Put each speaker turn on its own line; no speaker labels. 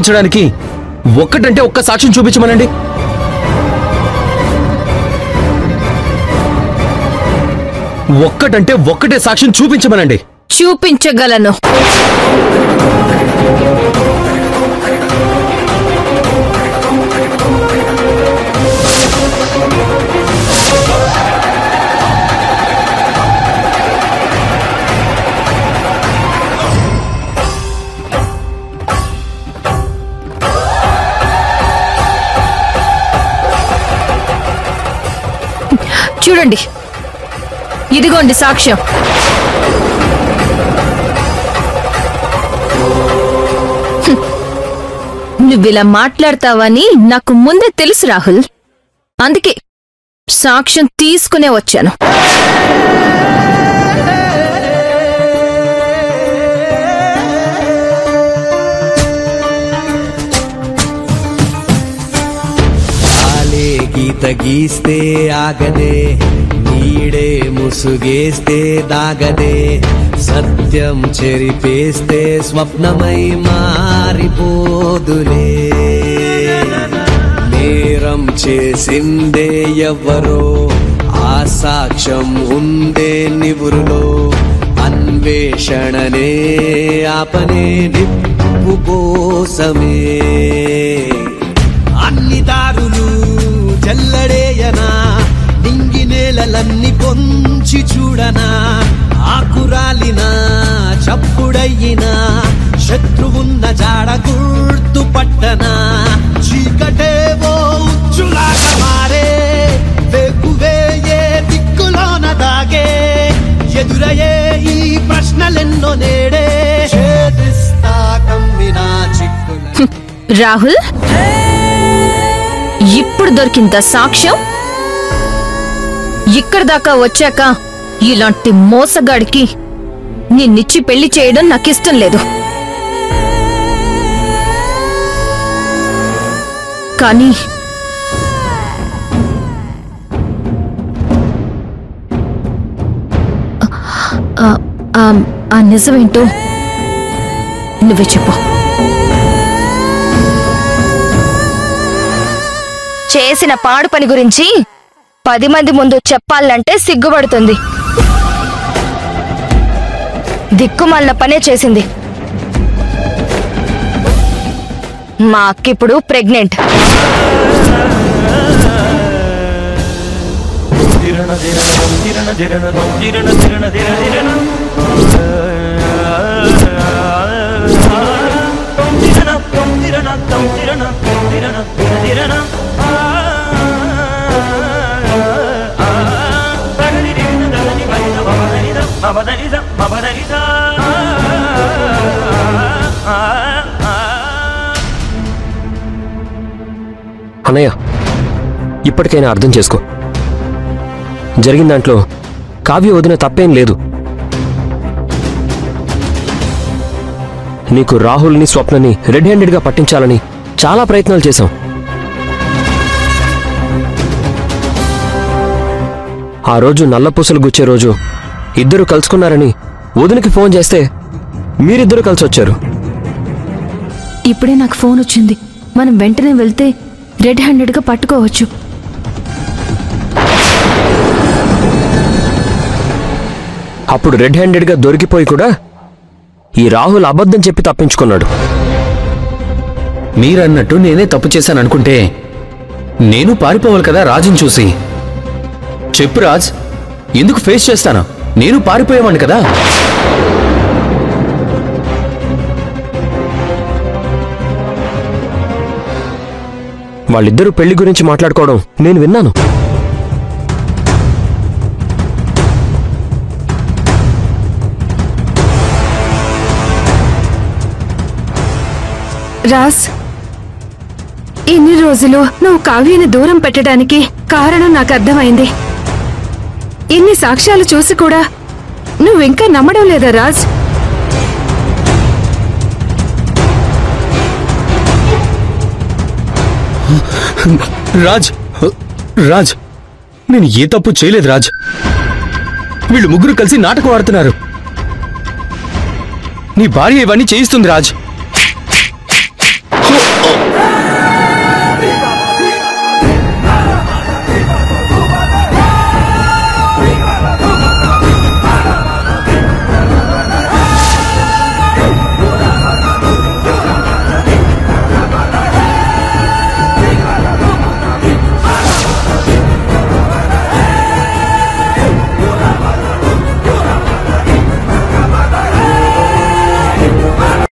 నిరూపించడానికి ఒక్కటంటే ఒక్క సాక్ష్యం చూపించమనండి ఒక్కటంటే ఒక్కటే సాక్ష్యం చూపించమనండి
చూపించగలను చూడండి ఇదిగోండి సాక్ష్యం హ్మ్. నువ్విలా మాట్లాడతావని నాకు ముందే తెలుసు రాహుల్ అందుకే సాక్ష్యం తీసుకునే వచ్చాను
ఆలే గీత గీస్తే ఆగదే నీడే ముసుగేస్తే దాగదే సత్యం చెరిపేస్తే స్వప్నమై మారిపోదులే నేరం చేసిందే ఎవ్వరో ఆ సాక్ష్యం ఉందే నివురులో అన్వేషణనే ఆపనే నిప్పు కోసమే అన్ని దారులు జల్లడేయనా నింగి నేలలన్నీ పొంచి చూడనా ఆకురాలినా చప్పుడయ్యినా శత్రువున్న జాడ గుర్తు పట్టనా చీకటేవో ఉచ్చులాగా మారే వేకువే ఏ దిక్కులోన దాగే ఎదురయ్యే ఈ ప్రశ్నలెన్నో నేడే ఛేదిస్తా కమ్మినా చిక్కుల
రాహుల్ ఇప్పుడు దొరికింత సాక్ష్యం ఇక్కడ దాకా వచ్చాక ఇలాంటి మోసగాడికి నిన్నిచ్చి పెళ్లి చేయడం నాకిష్టం లేదు కానీ ఆ- ఆ- ఆ నిజమేంటో నువ్వే చెప్పు చేసిన పాడు పని గురించి పది మంది ముందు చెప్పాలంటే సిగ్గుపడుతుంది దిక్కుమాలిన పనే చేసింది మా అక్కిప్పుడు ప్రెగ్నెంట్
అన్నయ్య ఇప్పటికైనా అర్థం చేసుకో జరిగిన దాంట్లో కావ్య వదిన తప్పేం లేదు నీకు రాహుల్ని స్వప్నని రెడ్ హ్యాండెడ్గా పట్టించాలని చాలా ప్రయత్నాలు చేశాం ఆ రోజు నల్లపూసలు గుచ్చే రోజు ఇద్దరు కలుసుకున్నారని వదినకి ఫోన్ చేస్తే మీరిద్దరూ కలిసి వచ్చారు
ఇప్పుడే నాకు ఫోన్ వచ్చింది మనం వెంటనే వెళ్తే రెడ్ హ్యాండెడ్ గా పట్టుకోవచ్చు
అప్పుడు రెడ్ హ్యాండెడ్గా దొరికిపోయి కూడా ఈ రాహుల్ అబద్ధం చెప్పి తప్పించుకున్నాడు
మీరన్నట్టు నేనే తప్పు చేశాను అనుకుంటే నేను పారిపోవాలి కదా రాజుని చూసి చెప్పు రాజ్ ఎందుకు ఫేస్ చేస్తాను నేను పారిపోయేవాడిని కదా
వాళ్ళిద్దరూ పెళ్లి గురించి మాట్లాడుకోవడం నేను విన్నాను
రాస్ ఇన్ని రోజులు నువ్వు కావ్యని దూరం పెట్టడానికి కారణం నాకు అర్థమైంది ఇన్ని సాక్ష్యాలు చూసి కూడా నువ్వింకా నమ్మడం లేదా రాజ్
రాజ్ రాజ్ నేను ఏ తప్పు చేయలేదు రాజ్ వీళ్ళు ముగ్గురు కలిసి నాటకం ఆడుతున్నారు నీ భార్య ఇవన్నీ చేయిస్తుంది రాజ్